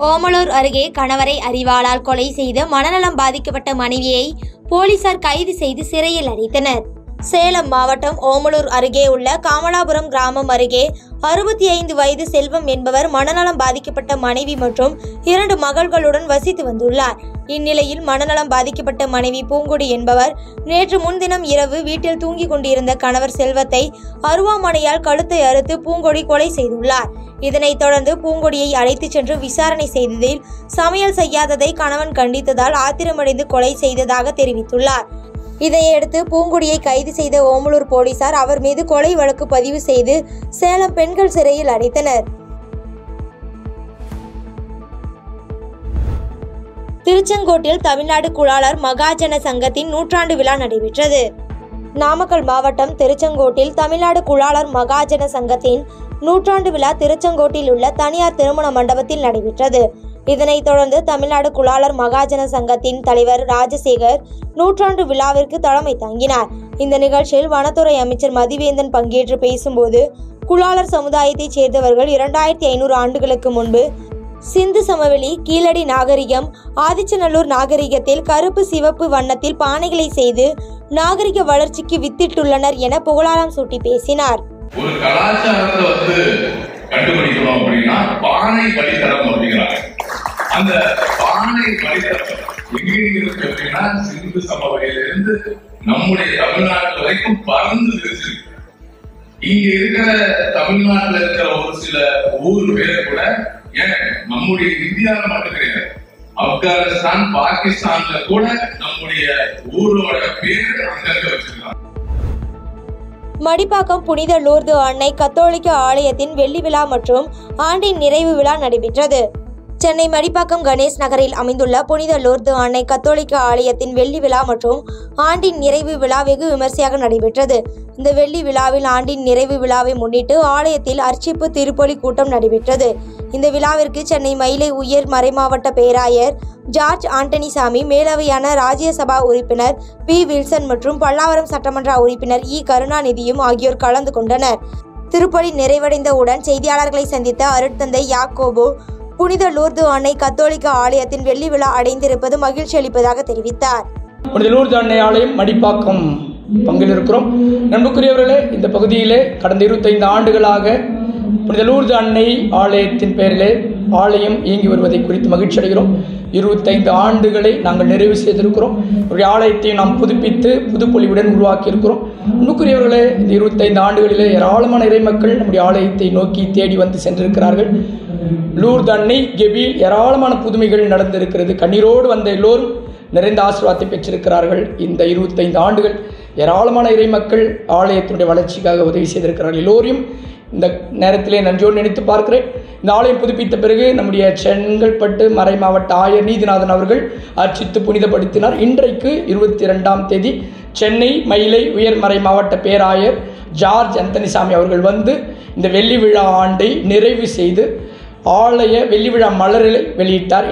ஓமலூர் அருகே கணவரை அறிவாளால் கொலை செய்து மனநலம் பாதிக்கப்பட்ட மனைவியை போலீசார் கைது செய்து சிறையில் அடைத்தனர் சேலம் மாவட்டம் ஓமலூர் அருகே உள்ள காமலாபுரம் கிராமம் அருகே அறுபத்தி ஐந்து வயது செல்வம் என்பவர் மனநலம் பாதிக்கப்பட்ட மனைவி மற்றும் இரண்டு மகள்களுடன் வசித்து வந்துள்ளார் இந்நிலையில் மனநலம் பாதிக்கப்பட்ட மனைவி பூங்குடி என்பவர் நேற்று முன்தினம் இரவு வீட்டில் தூங்கிக் கொண்டிருந்த கணவர் செல்வத்தை அருவாமனையால் கழுத்தை அறுத்து பூங்கொடி கொலை செய்துள்ளார் இதனைத் தொடர்ந்து பூங்கொடியை அழைத்துச் சென்று விசாரணை செய்ததில் சமையல் செய்யாததை கணவன் கண்டித்ததால் ஆத்திரமடைந்து கொலை செய்ததாக தெரிவித்துள்ளார் இதையடுத்து பூங்குடியை கைது செய்த ஓமலூர் போலீசார் அவர் மீது கொலை வழக்கு பதிவு செய்து சேலம் பெண்கள் சிறையில் அடைத்தனர் திருச்செங்கோட்டில் தமிழ்நாடு குழாளர் மகாஜன சங்கத்தின் நூற்றாண்டு விழா நடைபெற்றது நாமக்கல் மாவட்டம் திருச்செங்கோட்டில் தமிழ்நாடு குழாளர் மகாஜன சங்கத்தின் நூற்றாண்டு விழா திருச்செங்கோட்டில் உள்ள தனியார் திருமண மண்டபத்தில் நடைபெற்றது இதனைத் தொடர்ந்து தமிழ்நாடு குழாளர் மகாஜன சங்கத்தின் தலைவர் ராஜசேகர் நூற்றாண்டு விழாவிற்கு தலைமை தாங்கினார் இந்த நிகழ்ச்சியில் வனத்துறை அமைச்சர் மதிவேந்தன் பங்கேற்று பேசும்போது குழாளர் சமுதாயத்தைச் சேர்ந்தவர்கள் இரண்டாயிரத்தி ஐநூறு ஆண்டுகளுக்கு முன்பு சிந்து சமவெளி கீழடி நாகரிகம் ஆதிச்சநல்லூர் நாகரிகத்தில் கருப்பு சிவப்பு வண்ணத்தில் பானைகளை செய்து நாகரிக வளர்ச்சிக்கு வித்திட்டுள்ளனர் என புகழாரம் சூட்டி பேசினார் ஒரு கலாச்சாரத்தை வந்து கண்டுபிடிக்கணும் அப்படின்னா பானை படித்தரம் அப்படிங்கிறாங்க அந்த பானை படித்தரம் எங்க இருக்கு அப்படின்னா சிந்து சமவெளியிலிருந்து நம்முடைய தமிழ்நாட்டு வரைக்கும் பறந்து விரிச்சிருக்கு இங்க இருக்கிற தமிழ்நாட்டுல இருக்கிற ஒரு சில ஊர் பேர் கூட ஏன் நம்முடைய இந்தியாவில் மட்டும் கிடையாது ஆப்கானிஸ்தான் பாகிஸ்தான்ல கூட நம்முடைய ஊரோட பேர் அங்கங்க வச்சிருக்காங்க மடிப்பாக்கம் புனித லூர்து அன்னை கத்தோலிக்க ஆலயத்தின் வெள்ளி விழா மற்றும் ஆண்டின் நிறைவு விழா நடைபெற்றது சென்னை மடிப்பாக்கம் கணேஷ் நகரில் அமைந்துள்ள புனித லூர்து அன்னை கத்தோலிக்க ஆலயத்தின் வெள்ளி விழா மற்றும் ஆண்டின் நிறைவு விழா வெகு விமர்சையாக நடைபெற்றது இந்த வெள்ளி விழாவில் ஆண்டின் நிறைவு விழாவை முன்னிட்டு ஆலயத்தில் அர்ச்சிப்பு திருப்பலி கூட்டம் நடைபெற்றது இந்த விழாவிற்கு சென்னை மயிலை உயர் மறைமாவட்ட பேராயர் ஜார்ஜ் ஆண்டனிசாமி மேலவையான ராஜ்யசபா உறுப்பினர் பி வில்சன் மற்றும் பல்லாவரம் சட்டமன்ற உறுப்பினர் இ கருணாநிதியும் ஆகியோர் கலந்து கொண்டனர் திருப்பலி நிறைவடைந்தவுடன் செய்தியாளர்களை சந்தித்த அருட்தந்தை யாக்கோபு புனித லூர்து அன்னை கத்தோலிக்க ஆலயத்தின் வெள்ளி விழா அடைந்திருப்பது மகிழ்ச்சி அளிப்பதாக தெரிவித்தார் புனித லூர்து அன்னை ஆலயம் மடிப்பாக்கம் பங்கில் இருக்கிறோம் நண்புக்குரியவர்களே இந்த பகுதியிலே கடந்த இருபத்தைந்து ஆண்டுகளாக புனித லூர்து அன்னை ஆலயத்தின் பெயரிலே ஆலயம் இயங்கி வருவதை குறித்து மகிழ்ச்சி அடைகிறோம் இருபத்தைந்து ஆண்டுகளை நாங்கள் நிறைவு செய்திருக்கிறோம் நம்முடைய ஆலயத்தை நாம் புதுப்பித்து புதுப்பொலிவுடன் உருவாக்கி இருக்கிறோம் அன்புக்குரியவர்களே இந்த இருபத்தைந்து ஆண்டுகளிலே ஏராளமான இறைமக்கள் நம்முடைய ஆலயத்தை நோக்கி தேடி வந்து சென்றிருக்கிறார்கள் லூர்து அன்னை கெபில் ஏராளமான புதுமைகள் நடந்திருக்கிறது கண்ணீரோடு வந்த எல்லோரும் நிறைந்த ஆசீர்வாதத்தை பெற்றிருக்கிறார்கள் இந்த இருபத்தைந்து ஆண்டுகள் ஏராளமான இறைமக்கள் ஆலயத்தினுடைய வளர்ச்சிக்காக உதவி செய்திருக்கிறார்கள் எல்லோரையும் இந்த நேரத்திலே நன்றியோடு நினைத்து பார்க்கிறேன் இந்த ஆலயம் புதுப்பித்த பிறகு நம்முடைய செங்கல்பட்டு மறை மாவட்ட ஆயர் நீதிநாதன் அவர்கள் அர்ச்சித்து புனிதப்படுத்தினார் இன்றைக்கு இருபத்தி ரெண்டாம் தேதி சென்னை மயிலை உயர்மறை மாவட்ட பேராயர் ஜார்ஜ் அந்தனிசாமி அவர்கள் வந்து இந்த வெள்ளி விழா ஆண்டை நிறைவு செய்து ஆலய வெள்ளி விழா மலர்களை வெளியிட்டார்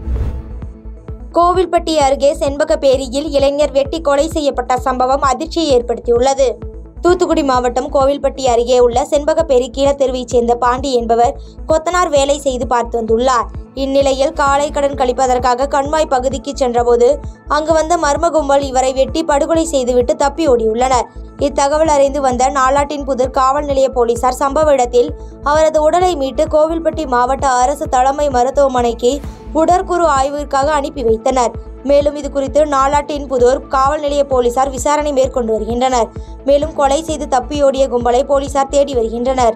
கோவில்பட்டி அருகே செண்பகப்பேரியில் இளைஞர் வெட்டி கொலை செய்யப்பட்ட சம்பவம் அதிர்ச்சியை ஏற்படுத்தியுள்ளது தூத்துக்குடி மாவட்டம் கோவில்பட்டி அருகே உள்ள செண்பகப்பேரி கீழத்தெருவைச் சேர்ந்த பாண்டி என்பவர் கொத்தனார் வேலை செய்து பார்த்து வந்துள்ளார் இந்நிலையில் காலை கடன் கழிப்பதற்காக கண்மாய் பகுதிக்கு சென்றபோது அங்கு வந்த மர்ம கும்பல் இவரை வெட்டி படுகொலை செய்துவிட்டு தப்பி ஓடியுள்ளனர் இத்தகவல் அறிந்து வந்த நாலாட்டின் புதர் காவல் நிலைய போலீசார் சம்பவ இடத்தில் அவரது உடலை மீட்டு கோவில்பட்டி மாவட்ட அரசு தலைமை மருத்துவமனைக்கு உடற்குறு ஆய்விற்காக அனுப்பி வைத்தனர் மேலும் இது குறித்து நாலாட்டின் புதூர் காவல் நிலைய போலீசார் விசாரணை மேற்கொண்டு வருகின்றனர் மேலும் கொலை செய்து தப்பியோடிய கும்பலை போலீசார் தேடி வருகின்றனர்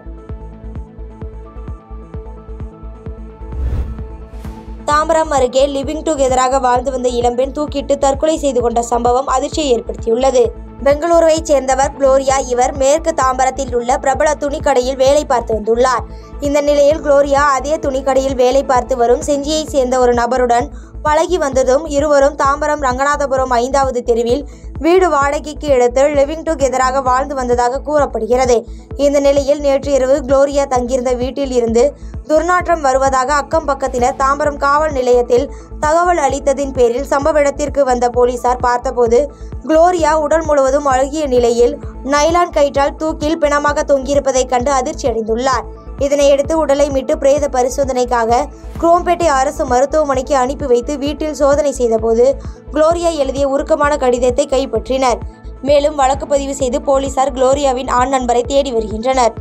தாம்பரம் அருகே லிவிங் டுகெதராக வாழ்ந்து வந்த இளம்பெண் தூக்கிட்டு தற்கொலை செய்து கொண்ட சம்பவம் அதிர்ச்சியை ஏற்படுத்தியுள்ளது பெங்களூருவைச் சேர்ந்தவர் குளோரியா இவர் மேற்கு தாம்பரத்தில் உள்ள பிரபல துணிக்கடையில் வேலை பார்த்து வந்துள்ளார் இந்த நிலையில் குளோரியா அதே துணிக்கடையில் வேலை பார்த்து வரும் செஞ்சியைச் சேர்ந்த ஒரு நபருடன் பழகி வந்ததும் இருவரும் தாம்பரம் ரங்கநாதபுரம் ஐந்தாவது தெருவில் வீடு வாடகைக்கு எடுத்து லிவிங் டுகெதராக வாழ்ந்து வந்ததாக கூறப்படுகிறது இந்த நிலையில் நேற்று இரவு குளோரியா தங்கியிருந்த வீட்டில் இருந்து துர்நாற்றம் வருவதாக அக்கம் பக்கத்தினர் தாம்பரம் காவல் நிலையத்தில் தகவல் அளித்ததின் பேரில் சம்பவ இடத்திற்கு வந்த போலீசார் பார்த்தபோது குளோரியா உடல் முழுவதும் அழுகிய நிலையில் நைலான் கயிற்றால் தூக்கில் பிணமாக தொங்கியிருப்பதைக் கண்டு அதிர்ச்சி அடைந்துள்ளார் இதனையடுத்து உடலை மீட்டு பிரேத பரிசோதனைக்காக குரோம்பேட்டை அரசு மருத்துவமனைக்கு அனுப்பி வைத்து வீட்டில் சோதனை செய்தபோது குளோரியா எழுதிய உருக்கமான கடிதத்தை கைப்பற்றினர் மேலும் வழக்கு பதிவு செய்து போலீசார் குளோரியாவின் ஆண் நண்பரை தேடி வருகின்றனர்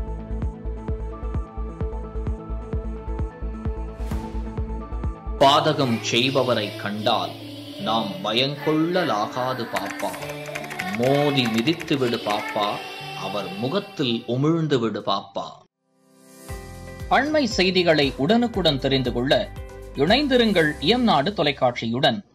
பாதகம் செய்பவரை கண்டால் நாம் பயங்கொள்ளலாகாது பாப்பா மோதி மிதித்து விடு பாப்பா அவர் முகத்தில் உமிழ்ந்து விடு பாப்பா அண்மை செய்திகளை உடனுக்குடன் தெரிந்து கொள்ள இணைந்திருங்கள் இயம்நாடு தொலைக்காட்சியுடன்